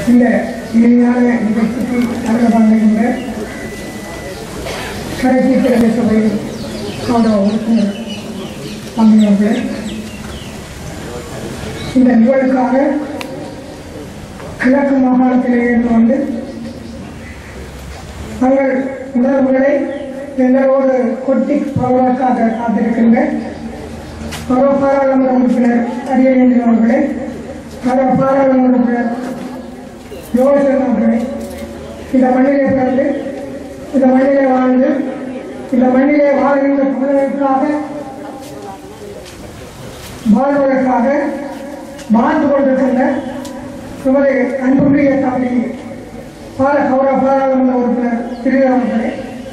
இந்த இனிமையான நிகழ்ச்சிக்கு தலைவராகின்ற கரைச்சி பிரதேச சபை கௌரவ உறுப்பினர் தம்பியவர்களே இந்த நிகழ்வுக்காக கிழக்கு மாகாணத்திலே இருந்து வந்து தங்கள் உணர்வுகளை எங்களோடு கொட்டி பரவலாக்காக காத்திருக்கின்ற கௌரவ பாராளுமன்ற உறுப்பினர் அரியவேந்திரன் அவர்களே கௌரவ பாராளுமன்ற உறுப்பினர் யோகசன் அவர்களே இந்த மண்ணிலே பிறந்து இந்த மண்ணிலே வாழ்ந்து இந்த மண்ணிலே வாழ்கின்ற தமிழர்களுக்காக வாழ்வதற்காக வாழ்ந்து கொண்டிருக்கின்ற நமது அன்புக்குரிய தம்பி பார கௌரவ பாராளுமன்ற உறுப்பினர் திருவண்ணாமலை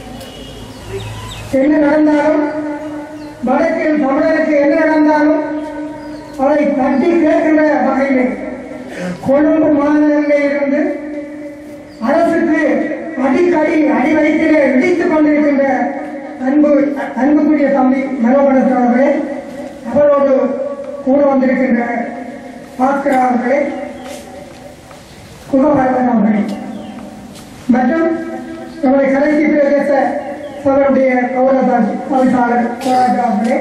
என்ன நடந்தாலும் வடக்கில் தமிழருக்கு என்ன நடந்தாலும் அதை தட்டி கேட்கின்ற வகையில் கொழும்பு மாநகரிலே இருந்து அரசுக்கு அடிக்கடி அடி வயிற்றிலே இடித்துக் கொண்டிருக்கின்ற அன்பு அன்புக்குரிய தம்பி மனோபடத்தில் அவர்களே அவரோடு கூட வந்திருக்கின்ற பாஸ்கர் அவர்களே குணவர்மன் அவர்களே மற்றும் நம்முடைய கலைச்சி பிரதேச சபையுடைய கௌரவ தவிசாளர் போராட்ட அவர்களே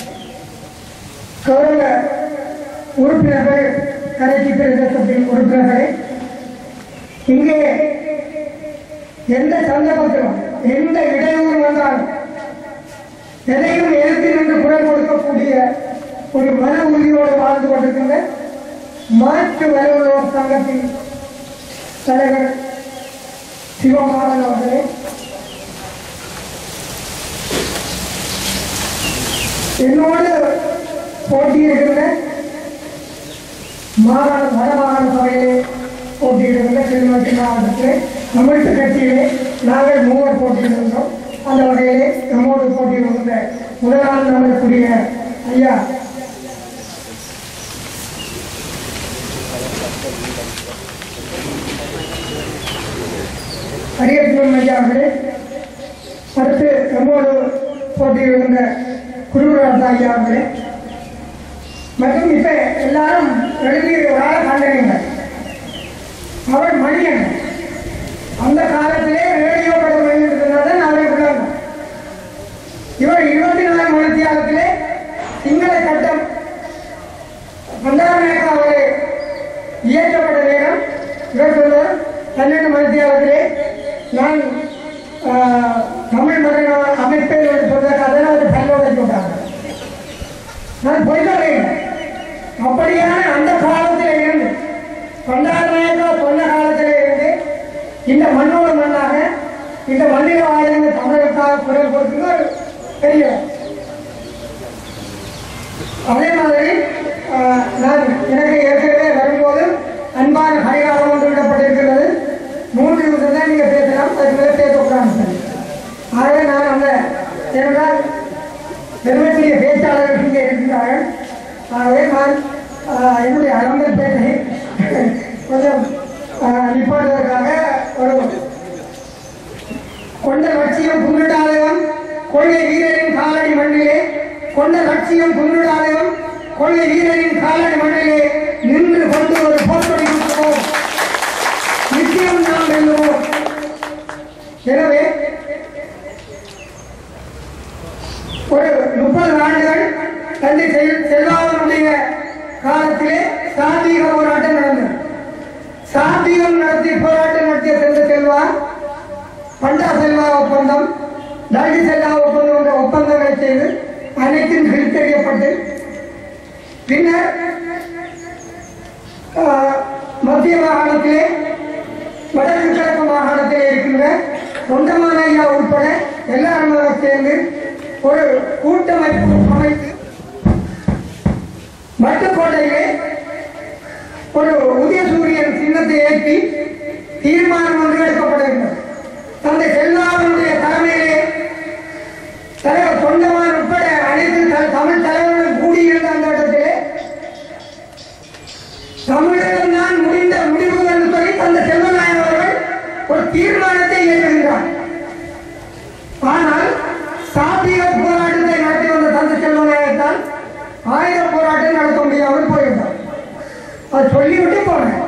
கௌரவ உறுப்பினர்கள் கலைச்சி பிரதேசத்தின் உறுப்பினர்களே இங்கே எந்த சந்தர்ப்பத்திலும் எந்த இடையூறு வந்தாலும் எதையும் எழுத்து நின்று குரல் கொடுக்கக்கூடிய ஒரு மன உறுதியோடு வாழ்ந்து கொண்டிருக்கின்ற மாற்று வலுவலோர் சங்கத்தின் தலைவர் சிவமாறன் அவர்களே என்னோடு போட்டியிடுகின்ற மாகாண வடமாகாண சபையிலே போட்டியிடுகின்ற கிளிநொச்சி மாவட்டத்திலே தமிழ்த்து கட்சியிலே நாங்கள் மூவர் போட்டியிடுகின்றோம் அந்த வகையிலே நம்மோடு போட்டியிடுகின்ற முதலாவது நம்மளுக்குரிய ஐயா அரியப்பன் ஐயா அவர்களே அடுத்து நம்மோடு போட்டியிடுகின்ற குருராஜா ஐயா அவர்களே மற்றும் இப்ப எல்லாரும் எழுதி ஒரு ஆள் கண்டறிங்க அவர் மணியன் அந்த காலத்திலே ரேடியோ படம் வெளியிட்டிருந்ததை நாளை விடாங்க இவர் இருபத்தி நாலு மணி தியாகத்திலே சிங்கள சட்டம் பண்டாரநாயக அவரை இயற்றப்பட்ட நேரம் இவர் சொல்வார் பன்னெண்டு மணி தியாகத்திலே நான் ஆஹ், தமிழ் மகன் அமைப்பேன் என்று சொல்றாரு அதனால் அது பல்லோட சொல்றாங்க நான் பொய் சொல்றேன் அப்படியான அந்த காலத்தில் இருந்து பண்டாரநாயக்கா சொன்ன காலத்தில் இருந்து இந்த மண்ணோட மண்ணாக இந்த மண்ணில் வாழ்ந்த தமிழருக்காக குரல் கொடுத்தது ஒரு பெரிய அதே மாதிரி ஆஹ், நான் எனக்கு ஏற்கனவே வரும்போது அன்பான ஹரிகாலம் ஒன்று விடப்பட்டிருக்கிறது மூன்று நிமிஷம் தான் நீங்க பேசலாம் அதுக்கு மேலே பேசக்கூடாது சார் ஆகவே நான் அந்த ஏனென்றால் பெருமைக்குரிய பேச்சாளர்கள் இங்கே இருக்கிறார்கள் ஆகவே நான் ஆஹ், என்னுடைய அரங்கல் பேட்டை கொஞ்சம் ஆஹ், நிப்பாட்டுவதற்காக ஒரு கொண்ட லட்சியம் குன்றிடாதவன் கொள்ளை வீரரின் காலடி மண்ணிலே கொண்ட லட்சியம் குன்றிடாதவன் கொள்ளை வீரரின் காலடி மண்ணிலே நின்று கொண்டு ஒரு போர்க்கொடி கொடுக்கிறோம் நிச்சயம் நாம் வெல்லுவோம் எனவே ஒரு முப்பது ஆண்டுகள் தந்தை செல் செல்வாவனுடைய காலத்திலே சாதீக போராட்டம் நடந்தது சாதீகம் நடத்தி போராட்டம் நடத்திய தந்தை செல்வா பண்டா செல்வா ஒப்பந்தம் டல்டி செல்வா ஒப்பந்தம் என்ற ஒப்பந்தங்களை செய்து அனைத்தும் கிழித்தறியப்பட்டு பின்னர் ஆஹ், மத்திய மாகாணத்திலே வடக்கு கிழக்கு மாகாணத்திலே இருக்கின்ற தொண்டமான ஐயா உட்பட எல்லாருமாக சேர்ந்து ஒரு கூட்டமைப்பு அமைத்து வட்டுக்கோட்டையிலே ஒரு உதயசூரியன் சின்னத்தை ஏற்றி தீர்மானம் ஒன்று எடுக்கப்படுகின்றது தந்தை செல்வாவினுடைய தலைமையிலே தலைவர் தொண்டமான் உட்பட அனைத்து த- தமிழ் தலைவர்கள் கூடியிருந்த அந்த இடத்திலே தமிழகம் தான் முடிந்த முடிவுகள் என்று சொல்லி தந்த செல்வநாயகம் அவர்கள் ஒரு தீர்மானத்தை ஏற்றுகின்றார் ஆனால் சாத்திய போராட்டத்தை நடத்தி வந்த தந்தை செல்வநாயகத்தான் ஆயுத போராட்டம் நடத்த முடியாமல் போயிருந்தார் அது சொல்லிவிட்டு போனேன்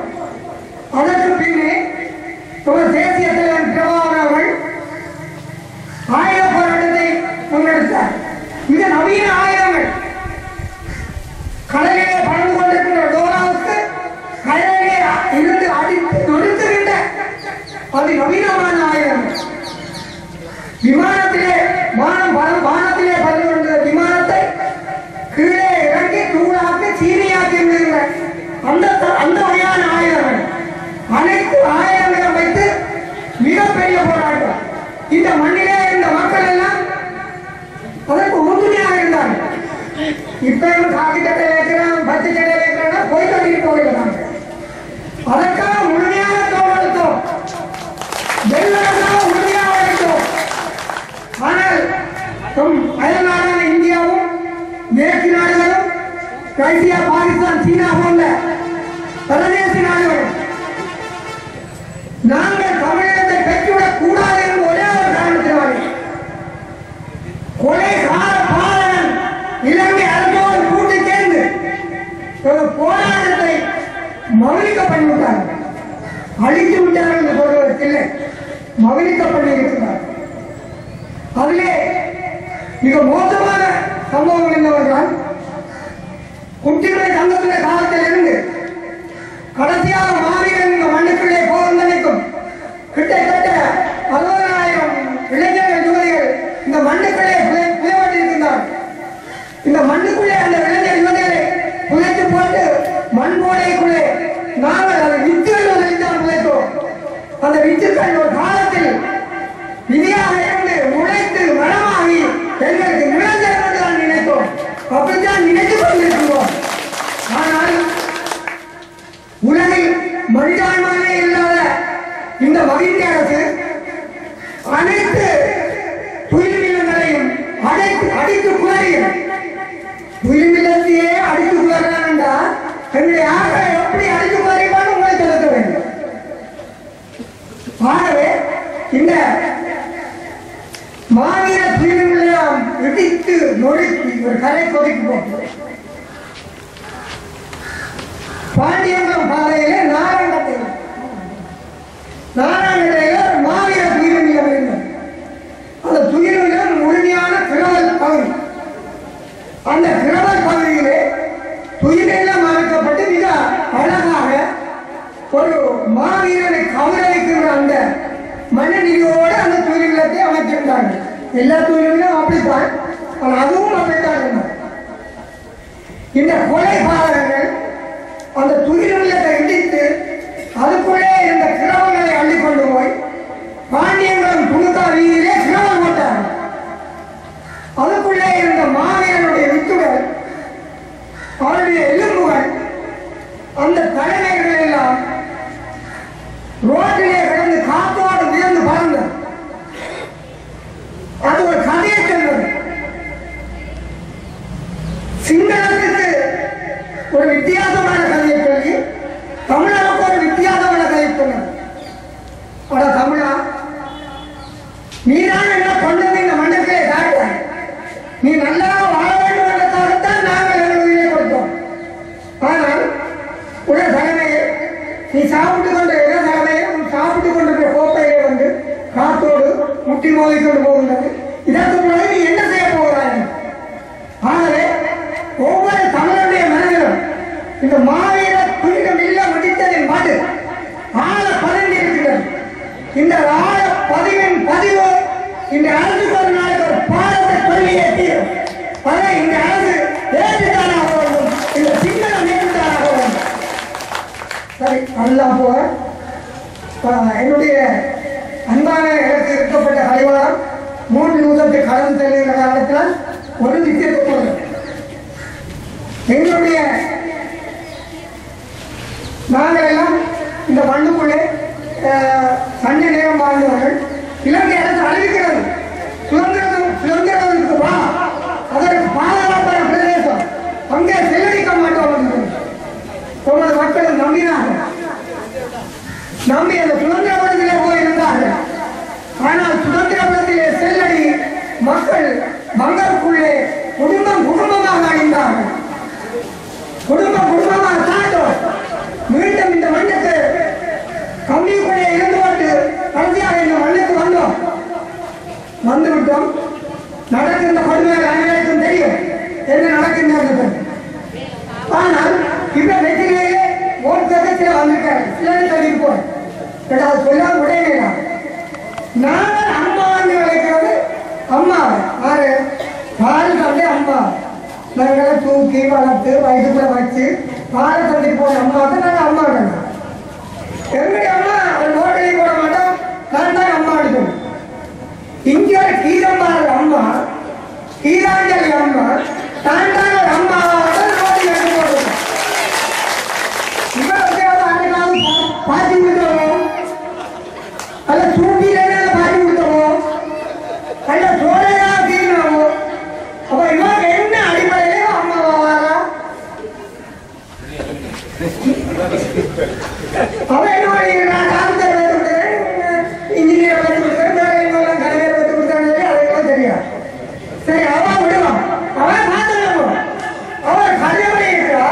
அது நவீனமான ஆயுதம் விமானத்திலே வானம் வா- வானத்திலே பறந்து கொண்ட விமானத்தை கீழே இறங்கி தூளாக்கி சீனியாக்கி விடுகிற அந்த த- அந்த வகையான ஆயுதங்கள் அனைத்து ஆயுதங்களும் வைத்து மிகப்பெரிய போராட்டம் இந்த மண்ணிலே இருந்த மக்கள் எல்லாம் அதற்கு உறுதுணையாக இருந்தாங்க இப்ப இவன் காக்கி சட்டை வைக்கிறான் பச்சை சட்டை வைக்கிறான் போய் கட்டிட்டு போயிருக்காங்க அதற்காக முழுமையாக தோன்றெடுத்தோம் வெள்ளமாக உறுதியாக வைத்தோம் ஆனால் நம் அயல் நாடான இந்தியாவும் மேற்கு நாடுகளும் கடைசியா பாகிஸ்தான் சீனா போன்ற சர்வதேச நாடுகளும் நாங்கள் தமிழகத்தை பெற்றுவிடக் கூடாது என்று ஒரே ஒரு காரணத்தினாலே கொலைகார பாலகன் இலங்கை அரசோடு கூட்டு சேர்ந்து ஒரு போராட்டத்தை மௌலிக்க பண்ணிவிட்டார்கள் அழித்து விட்டார்கள் என்று சொல்வதற்கு இல்லை மௌலிக்க பண்ணியிருக்கிறார் அதிலே மிக மோசமான சம்பவம் என்னவென்றால் குட்டிகளை சங்கத்தின காலத்தில் இருந்து கடைசியாக மாவீரன் இந்த மண்ணுக்குள்ளே போகும் நினைக்கும் கிட்டத்தட்ட அறுபதாயிரம் இளைஞர்கள் யுவதிகள் இந்த மண்ணுக்குள்ளே புதை- புதைப்பட்டிருக்கின்றார்கள் இந்த மண்ணுக்குள்ளே அந்த இளைஞர் யுவதிகளை புதைத்து போட்டு மண் போடைக்குள்ளே நாங்கள் அதை வித்துகள் தான் புதைத்தோம் அந்த வித்துக்கள் ஒரு காலத்தில் விதியாக இருந்து முளைத்து மரமாகி எங்களுக்கு நிழல் என்று தான் நினைத்தோம் அப்படித்தான் நினைத்துக் கொண்டிருக்கிறோம் ஆனால் உலகில் மனிதான்மானே இல்லாத இந்த மகிழ்ச்சி அரசு அனைத்து துயில்நிலங்களையும் அடைத்து அடித்து குளறியும் துயில்நிலத்தையே அடித்து குளறான் என்றால் எங்களுடைய ஆக்களை எப்படி அடித்து குளறிப்பான்னு உங்களை செலுத்த வேண்டும் ஆகவே இந்த மாவீர துயில்நிலையம் இடித்து நொறுக்கி ஒரு கரை கொதிக்கு போட்டு பாண்டியங்குளம் பாதையிலே நாராயணத்தில் நாராயணத்திலே ஒரு மாவீர துயில் நிலம் இருந்தது அந்த துயில் நிலம் முழுமையான கிரவல் பகுதி அந்த கிரவல் பகுதியிலே துயிலெல்லாம் அமைக்கப்பட்டு மிக அழகாக ஒரு மாவீரனை கவனிக்கின்ற அந்த மனநிலையோடு அந்த துயில் நிலத்தை அமைத்திருந்தார்கள் எல்லா துயிலும் அப்படித்தான் ஆனால் அதுவும் அப்படித்தான் இருந்தது இந்த கொலைகாரர்கள் அந்த துயிலுள்ளத்தை இடித்து அதுக்குள்ளே இருந்த கிரவங்களை அள்ளி கொண்டு போய் பாண்டியங்குளம் துணுக்கா வீதியிலே கிரவம் போட்டார்கள் அதுக்குள்ளே இருந்த மாவீரனுடைய வித்துகள் அவருடைய எலும்புகள் அந்த தலைமைகள் எல்லாம் ரோட்டிலே கிடந்து காத்தோடு விழுந்து பறந்தது அது ஒரு கதையை சொல்வது சிங்களத்துக்கு ஒரு வித்தியாசமான கதையை சொல்லி தமிழருக்கு ஒரு வித்தியாசமான கதையை சொன்னது அட தமிழா நீதான் என்ன கொண்டது இந்த மண்ணுக்கே காட்டாய் நீ நல்லா வாழ வேண்டும் என்பதற்காகத்தான் நாங்கள் எங்கள் உயிரை கொடுத்தோம் ஆனால் உடல் தலைமையை நீ சாப்பிட்டு கொண்ட இட தலைமையை உன் சாப்பிட்டு கொண்டிருக்கிற கோப்பையிலே வந்து காத்தோடு முட்டி மோதி கொண்டு போகின்றது இதற்கு பிறகு நீ என்ன செய்ய போகிறாய் ஆகவே ஒவ்வொரு தமிழருடைய மனதிலும் இந்த மாவீர புனிதம் இல்ல முடித்ததின் மது ஆழ பதிந்து இருக்கிறது இந்த ஆழ பதிவின் பதிவு இந்த அரசுக்கு ஒரு நாளைக்கு ஒரு பாடத்தை சொல்லியே தீரும் அதை இந்த அரசு ஏற்றுத்தானாக வேண்டும் இந்த சிங்களம் ஏற்றுத்தானாக வேண்டும் சரி அதெல்லாம் போக ஆஹ், என்னுடைய அன்பான எனக்கு இருக்கப்பட்ட கலைவாரம் மூன்று நிமிடத்தை கடந்து செல்கிற காரணத்தினால் ஒரு விஷயத்தை சொல்றேன் எங்களுடைய நாங்கள் எல்லாம் இந்த மண்ணுக்குள்ளே ஆஹ், சண்டை நேரம் வாழ்ந்தவர்கள் இலங்கை அரசு அறிவிக்கிறது சுதந்திரம் சுதந்திரத்துக்கு வா அதற்கு பாதுகாப்பான பிரதேசம் அங்கே செல்லடிக்க மாட்டோம் என்று உமது மக்கள் நம்பினார்கள் நம்பி அந்த சுதந்திரபுரத்திலே போயிருந்தார்கள் ஆனால் சுதந்திரபுரத்திலே செல்லடி மக்கள் மங்களுக்குள்ளே குடும்பம் குடும்பமாக அணிந்தார்கள் குடும்பம் குடும்பமாக தாண்டோம் மீண்டும் இந்த மண்ணுக்கு கம்மிக்குள்ளே இருந்து கொண்டு கடைசியாக இந்த மண்ணுக்கு வந்தோம் வந்து விட்டோம் நடக்கின்ற கொடுமைகள் அனைவருக்கும் தெரியும் என்ன நடக்கின்றது ஆனால் இந்த வெற்றிலேயே ஒரு கட்டத்தில் வந்திருக்காரு சிலரை சொல்லியிருப்போம் எனக்கு அது சொல்லாம விடையே நாங்கள் அம்மான்னு அழைக்கிறது அம்மா யாரு பால் தந்தை அம்மா நாங்களை தூக்கி வளர்த்து வயசுக்குள்ள வச்சு பால் தந்தை போன அம்மாவுக்கு நாங்கள் அம்மா வேணும் எங்களுடைய அம்மா ஒரு நோட்டையும் போட மாட்டோம் நான் தான் அம்மா எடுக்கணும் இங்கே ஒரு கீதம்மாள் அம்மா கீதாஞ்சலி அம்மா தான் தான் ஒரு அம்மாவோட நோட்டி எடுத்து போடுவோம் இவருக்கு அன்னைக்காவது பாட்டி கொடுத்தவோ அல்ல தூண்டிலே பாட்டி கொடுத்தவோ அல்ல சோழையா தீர்ந்தவோ அப்ப இவங்க என்ன அடிப்படையிலே அம்மாவாரா அவன் என்ன பண்ணிக்கிறான் டாக்டர் வேலை கொடுக்குறேன் இன்ஜினியர் வேலை கொடுக்குறேன் வேற எங்கெல்லாம் கலைஞர் வேலை கொடுக்குறாங்க அதெல்லாம் தெரியாது சரி அவன் விடுவான் அவன் பார்த்துக்கணும் அவன் கல்யாணம் இருக்கிறா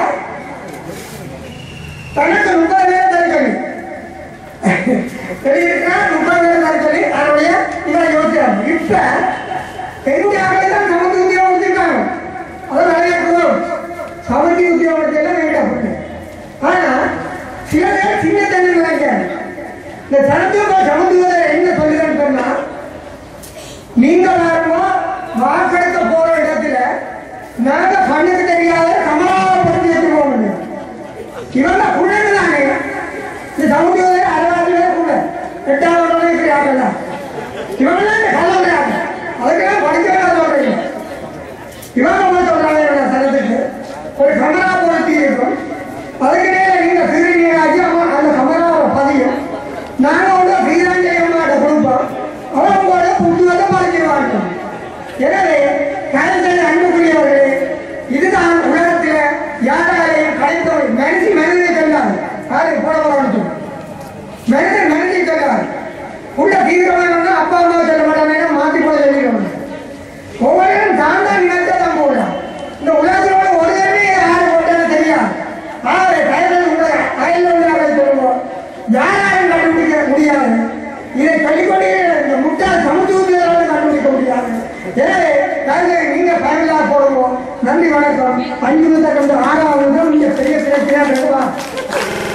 தனக்கு முப்பது பேர் தரக்கணி தெரியிருக்கா முப்பது பேர் தரக்கணி அதனுடைய இவன் யோசிக்கிறான் இப்ப என்னுடைய தான் சமத்து உத்தியோகம் கொடுத்துருக்காங்க அது நிறைய குதம் சமத்தி உத்தியோகத்தை எல்லாம் வேண்டாம் ஆனா சில பேர் சின்ன தண்ணி நினைக்கிறாங்க இந்த தனத்துவ சமத்துவத்தை என்ன சொல்லுறேன்னு சொன்னா நீங்க பாருங்க வாக்கெடுக்க போற இடத்துல நாங்க கண்ணுக்கு தெரியாத கமலாபுரத்தி எடுத்து போக முடியும் இவங்க குழந்தை தானே இந்த சமூகத்தில் அறுபது பேர் கூட எட்டாவது இருக்கிறாங்கல்ல இவங்க தான் கலந்துறாங்க அதுக்கெல்லாம் படிக்கிறதா சொல்றீங்க இவங்க என்ன சொல்றாங்க என்னோட சனத்துக்கு ஒரு கமலாபுரத்தி இருக்கும் அதுக்கு நேர நீங்க திருநீராஜி அவன் அந்த கமலாவை பதியும் நாங்க உங்க வீராஞ்சலி அம்மாட்ட கொடுப்போம் அவன் உங்களோட புத்துவத்தை மறைச்சிருவாங்க எனவே கலைஞர் அன்புக்குரியவர்களே இதுதான் உலகத்தில் யாராலையும் கலைத்தவை மனுஷி மனிதனை சொல்லாது யாரு போட வரணும் மனிதன் மனிதனை சொல்லாது உள்ள தீவிரமான அப்பா அம்மா சொல்ல மாட்டாங்க மாற்றி போட சொல்லிடுவாங்க ஒவ்வொருவரும் தான் தான் நினைச்சா தான் போடலாம் இந்த உலகத்தோட ஒரு தடவை யாரு போட்டாலும் தெரியாது ஆறு கயலில் உள்ள கயலில் உள்ளவரை சொல்லுவோம் யாராலும் கண்டுபிடிக்க முடியாது இதை சொல்லிக்கொண்டே இந்த முட்டாள் சமத்துவத்தினாலும் கண்டுபிடிக்க முடியாது எனவே நாங்கள் நீங்க பயனில்லா போடுவோம் நன்றி வணக்கம் அஞ்சு முதல் கொண்டு ஆறாவது முதல் நீங்க பெரிய பிரச்சனையா